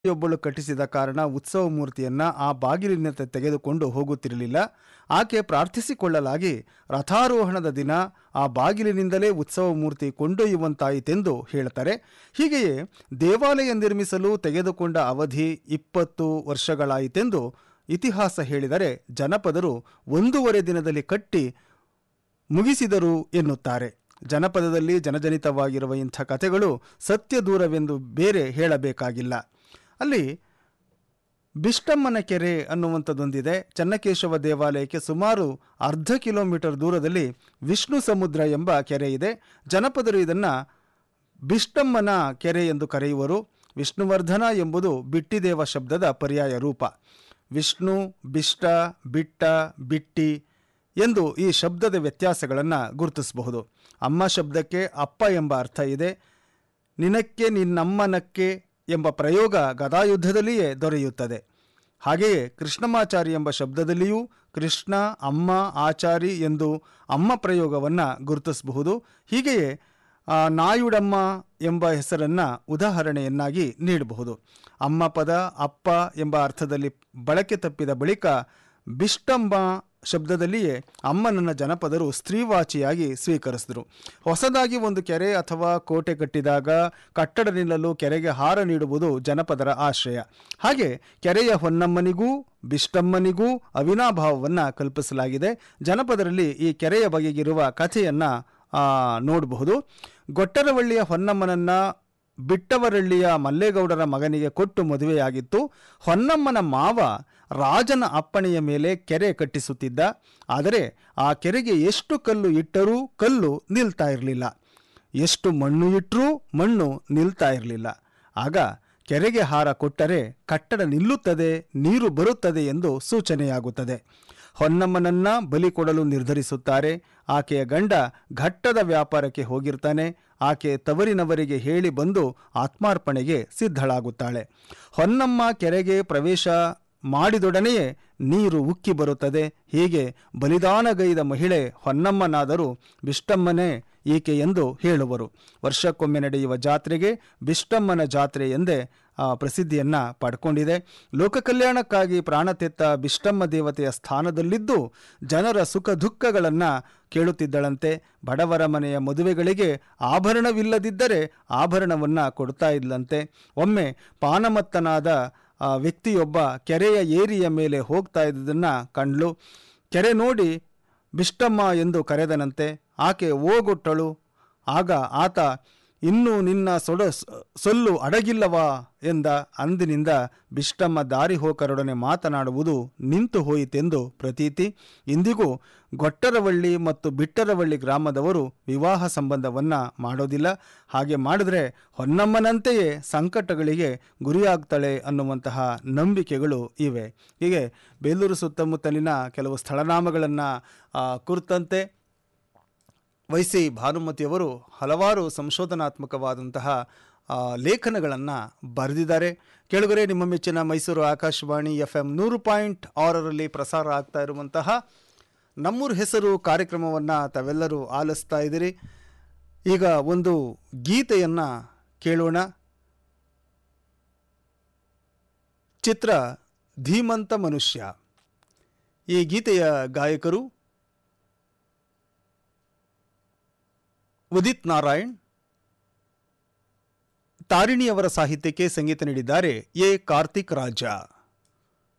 ಒಬ್ಬಳು ಕಟ್ಟಿಸಿದ ಕಾರಣ ಉತ್ಸವ ಮೂರ್ತಿಯನ್ನ ಆ ಬಾಗಿಲಿನಂತೆ ತೆಗೆದುಕೊಂಡು ಹೋಗುತ್ತಿರಲಿಲ್ಲ ಆಕೆ ಪ್ರಾರ್ಥಿಸಿಕೊಳ್ಳಲಾಗಿ ರಥಾರೋಹಣದ ದಿನ ಆ ಬಾಗಿಲಿನಿಂದಲೇ ಉತ್ಸವ ಮೂರ್ತಿ ಕೊಂಡೊಯ್ಯುವಂತಾಯಿತೆಂದು ಹೇಳ್ತಾರೆ ಹೀಗೆಯೇ ದೇವಾಲಯ ನಿರ್ಮಿಸಲು ತೆಗೆದುಕೊಂಡ ಅವಧಿ ಇಪ್ಪತ್ತು ವರ್ಷಗಳಾಯಿತೆಂದು ಇತಿಹಾಸ ಹೇಳಿದರೆ ಜನಪದರು ಒಂದೂವರೆ ದಿನದಲ್ಲಿ ಕಟ್ಟಿ ಮುಗಿಸಿದರು ಎನ್ನುತ್ತಾರೆ ಜನಪದದಲ್ಲಿ ಜನಜನಿತವಾಗಿರುವ ಇಂಥ ಕಥೆಗಳು ಸತ್ಯ ದೂರವೆಂದು ಬೇರೆ ಹೇಳಬೇಕಾಗಿಲ್ಲ ಅಲ್ಲಿ ಬಿಷ್ಟಮ್ಮನ ಕೆರೆ ಅನ್ನುವಂಥದ್ದೊಂದಿದೆ ಚನ್ನಕೇಶವ ದೇವಾಲಯಕ್ಕೆ ಸುಮಾರು ಅರ್ಧ ಕಿಲೋಮೀಟರ್ ದೂರದಲ್ಲಿ ವಿಷ್ಣು ಸಮುದ್ರ ಎಂಬ ಕೆರೆ ಇದೆ ಜನಪದರು ಇದನ್ನು ಬಿಷ್ಟಮ್ಮನ ಕೆರೆ ಎಂದು ಕರೆಯುವರು ವಿಷ್ಣುವರ್ಧನ ಎಂಬುದು ಬಿಟ್ಟಿದೇವ ಶಬ್ದದ ಪರ್ಯಾಯ ರೂಪ ವಿಷ್ಣು ಬಿಷ್ಟ ಬಿಟ್ಟ ಬಿಟ್ಟಿ ಎಂದು ಈ ಶಬ್ದದ ವ್ಯತ್ಯಾಸಗಳನ್ನು ಗುರುತಿಸಬಹುದು ಅಮ್ಮ ಶಬ್ದಕ್ಕೆ ಅಪ್ಪ ಎಂಬ ಅರ್ಥ ಇದೆ ನಿನಕ್ಕೆ ನಿನ್ನಮ್ಮನಕ್ಕೆ ಎಂಬ ಪ್ರಯೋಗ ಗದಾಯುದ್ಧದಲ್ಲಿಯೇ ದೊರೆಯುತ್ತದೆ ಹಾಗೆಯೇ ಕೃಷ್ಣಮಾಚಾರಿ ಎಂಬ ಶಬ್ದದಲ್ಲಿಯೂ ಕೃಷ್ಣ ಅಮ್ಮ ಆಚಾರಿ ಎಂದು ಅಮ್ಮ ಪ್ರಯೋಗವನ್ನು ಗುರುತಿಸಬಹುದು ಹೀಗೆಯೇ ಆ, ನಾಯುಡಮ್ಮ ಎಂಬ ಹೆಸರನ್ನು ಉದಾಹರಣೆಯನ್ನಾಗಿ ನೀಡಬಹುದು ಅಮ್ಮ ಪದ ಅಪ್ಪ ಎಂಬ ಅರ್ಥದಲ್ಲಿ ಬಳಕೆ ತಪ್ಪಿದ ಬಳಿಕ ಬಿಷ್ಟಂಬ ಶಬ್ದದಲ್ಲಿಯೇ ಅಮ್ಮನನ್ನ ಜನಪದರು ಸ್ತ್ರೀವಾಚಿಯಾಗಿ ಸ್ವೀಕರಿಸಿದರು ಹೊಸದಾಗಿ ಒಂದು ಕೆರೆ ಅಥವಾ ಕೋಟೆ ಕಟ್ಟಿದಾಗ ಕಟ್ಟಡ ನಿಲ್ಲಲು ಕೆರೆಗೆ ಹಾರ ನೀಡುವುದು ಜನಪದರ ಆಶ್ರಯ ಹಾಗೆ ಕೆರೆಯ ಹೊನ್ನಮ್ಮನಿಗೂ ಬಿಷ್ಟಮ್ಮನಿಗೂ ಅವಿನಾಭಾವವನ್ನು ಕಲ್ಪಿಸಲಾಗಿದೆ ಜನಪದರಲ್ಲಿ ಈ ಕೆರೆಯ ಬಗೆಗಿರುವ ಕಥೆಯನ್ನು ನೋಡಬಹುದು ಗೊಟ್ಟರವಳ್ಳಿಯ ಹೊನ್ನಮ್ಮನನ್ನ ಬಿಟ್ಟವರಳ್ಳಿಯ ಮಲ್ಲೇಗೌಡರ ಮಗನಿಗೆ ಕೊಟ್ಟು ಮದುವೆಯಾಗಿತ್ತು ಹೊನ್ನಮ್ಮನ ಮಾವ ರಾಜನ ಅಪ್ಪಣೆಯ ಮೇಲೆ ಕೆರೆ ಕಟ್ಟಿಸುತ್ತಿದ್ದ ಆದರೆ ಆ ಕೆರೆಗೆ ಎಷ್ಟು ಕಲ್ಲು ಇಟ್ಟರೂ ಕಲ್ಲು ನಿಲ್ತಾ ಇರಲಿಲ್ಲ ಎಷ್ಟು ಮಣ್ಣು ಇಟ್ಟರೂ ಮಣ್ಣು ನಿಲ್ತಾ ಇರಲಿಲ್ಲ ಆಗ ಕೆರೆಗೆ ಹಾರ ಕೊಟ್ಟರೆ ಕಟ್ಟಡ ನಿಲ್ಲುತ್ತದೆ ನೀರು ಬರುತ್ತದೆ ಎಂದು ಸೂಚನೆಯಾಗುತ್ತದೆ ಹೊನ್ನಮ್ಮನನ್ನ ಬಲಿ ಕೊಡಲು ನಿರ್ಧರಿಸುತ್ತಾರೆ ಆಕೆಯ ಗಂಡ ಘಟ್ಟದ ವ್ಯಾಪಾರಕ್ಕೆ ಹೋಗಿರ್ತಾನೆ ಆಕೆ ತವರಿನವರಿಗೆ ಹೇಳಿ ಬಂದು ಆತ್ಮಾರ್ಪಣೆಗೆ ಸಿದ್ಧಳಾಗುತ್ತಾಳೆ ಹೊನ್ನಮ್ಮ ಕೆರೆಗೆ ಪ್ರವೇಶ ಮಾಡಿದೊಡನೆಯೇ ನೀರು ಉಕ್ಕಿ ಬರುತ್ತದೆ ಹೀಗೆ ಬಲಿದಾನಗೈದ ಮಹಿಳೆ ಹೊನ್ನಮ್ಮನಾದರೂ ಬಿಷ್ಟಮ್ಮನೇ ಈಕೆ ಎಂದು ಹೇಳುವರು ವರ್ಷಕ್ಕೊಮ್ಮೆ ನಡೆಯುವ ಜಾತ್ರೆಗೆ ಬಿಷ್ಟಮ್ಮನ ಜಾತ್ರೆ ಎಂದೇ ಆ, ಪ್ರಸಿದ್ಧಿಯನ್ನ ಪಡ್ಕೊಂಡಿದೆ ಲೋಕ ಕಲ್ಯಾಣಕ್ಕಾಗಿ ಪ್ರಾಣ ತೆತ್ತ ಬಿಷ್ಟಮ್ಮ ದೇವತೆಯ ಸ್ಥಾನದಲ್ಲಿದ್ದು ಜನರ ಸುಖ ದುಃಖಗಳನ್ನು ಕೇಳುತ್ತಿದ್ದಳಂತೆ ಬಡವರ ಮನೆಯ ಮದುವೆಗಳಿಗೆ ಆಭರಣವಿಲ್ಲದಿದ್ದರೆ ಆಭರಣವನ್ನು ಕೊಡ್ತಾ ಇದ್ಲಂತೆ ಒಮ್ಮೆ ಪಾನಮತ್ತನಾದ ಆ ವ್ಯಕ್ತಿಯೊಬ್ಬ ಕೆರೆಯ ಏರಿಯ ಮೇಲೆ ಹೋಗ್ತಾ ಇದ್ದುದನ್ನು ಕಂಡ್ಲು ಕೆರೆ ನೋಡಿ ಬಿಷ್ಟಮ್ಮ ಎಂದು ಕರೆದನಂತೆ ಆಕೆ ಓಗೊಟ್ಟಳು ಆಗ ಆತ ಇನ್ನೂ ನಿನ್ನ ಸೊಡ ಸೊಲ್ಲು ಅಡಗಿಲ್ಲವಾ ಎಂದ ಅಂದಿನಿಂದ ಬಿಷ್ಟಮ್ಮ ದಾರಿ ಹೋಕರೊಡನೆ ಮಾತನಾಡುವುದು ನಿಂತು ಹೋಯಿತೆಂದು ಪ್ರತೀತಿ ಇಂದಿಗೂ ಗೊಟ್ಟರವಳ್ಳಿ ಮತ್ತು ಬಿಟ್ಟರವಳ್ಳಿ ಗ್ರಾಮದವರು ವಿವಾಹ ಸಂಬಂಧವನ್ನ ಮಾಡೋದಿಲ್ಲ ಹಾಗೆ ಮಾಡಿದ್ರೆ ಹೊನ್ನಮ್ಮನಂತೆಯೇ ಸಂಕಟಗಳಿಗೆ ಗುರಿಯಾಗ್ತಾಳೆ ಅನ್ನುವಂತಹ ನಂಬಿಕೆಗಳು ಇವೆ ಹೀಗೆ ಬೇಲೂರು ಸುತ್ತಮುತ್ತಲಿನ ಕೆಲವು ಸ್ಥಳನಾಮಗಳನ್ನು ಕುರಿತಂತೆ ವೈಸಿ ಭಾನುಮತಿಯವರು ಹಲವಾರು ಸಂಶೋಧನಾತ್ಮಕವಾದಂತಹ ಲೇಖನಗಳನ್ನು ಬರೆದಿದ್ದಾರೆ ಕೆಳಗರೆ ನಿಮ್ಮ ಮೆಚ್ಚಿನ ಮೈಸೂರು ಆಕಾಶವಾಣಿ ಎಫ್ ಎಂ ನೂರು ಪಾಯಿಂಟ್ ಆರರಲ್ಲಿ ಪ್ರಸಾರ ಆಗ್ತಾ ಇರುವಂತಹ ನಮ್ಮೂರ ಹೆಸರು ಕಾರ್ಯಕ್ರಮವನ್ನು ತಾವೆಲ್ಲರೂ ಆಲಿಸ್ತಾ ಇದ್ದೀರಿ ಈಗ ಒಂದು ಗೀತೆಯನ್ನು ಕೇಳೋಣ ಚಿತ್ರ ಧೀಮಂತ ಮನುಷ್ಯ ಈ ಗೀತೆಯ ಗಾಯಕರು ಉದಿತ್ ನಾರಾಯಣ್ ತಾರಿಣಿಯವರ ಸಾಹಿತ್ಯಕ್ಕೆ ಸಂಗೀತ ನೀಡಿದ್ದಾರೆ ಎ ಕಾರ್ತಿಕ್ ರಾಜ